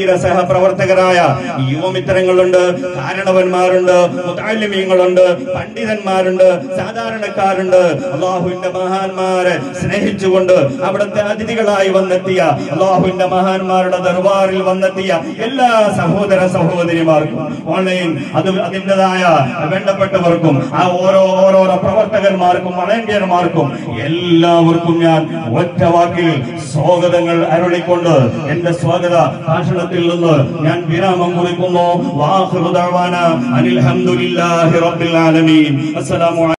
സഹപ്രവർത്തകരായ യുവമിത്രങ്ങളുണ്ട് കാരണവന്മാരുണ്ട് മുതാലിമീങ്ങളുണ്ട് പണ്ഡിതന്മാരുണ്ട് സാധാരണക്കാരുണ്ട് അള്ളാഹുവിന്റെ മഹാന്മാരെ സ്നേഹിച്ചുകൊണ്ട് അവിടുത്തെ അതിഥികളായി വന്നെത്തിയ അള്ളാഹുവിന്റെ മഹാന്മാരുടെ ദർബാറിൽ വന്നെത്തിയ എല്ലാ സഹോദര സഹോദരിമാർക്കും ഓൺലൈൻ അത് അതിൻ്റെതായ വേണ്ടപ്പെട്ടവർക്കും ആ ഓരോ ഓരോരോ പ്രവർത്തകന്മാർക്കും വളണ്ടിയർമാർക്കും എല്ലാവർക്കും ഞാൻ ഒറ്റ വാക്കിൽ സ്വാഗതങ്ങൾ അരുളിക്കൊണ്ട് എന്റെ സ്വാഗത ഭാഷണത്തിൽ നിന്ന് ഞാൻ വിരാമം കുറിക്കുന്നു വാഹൃദാന അനിൽ ഹംദുലില്ലാഹി റബ്ബിൽ ആലമീൻ അസ്സലാമു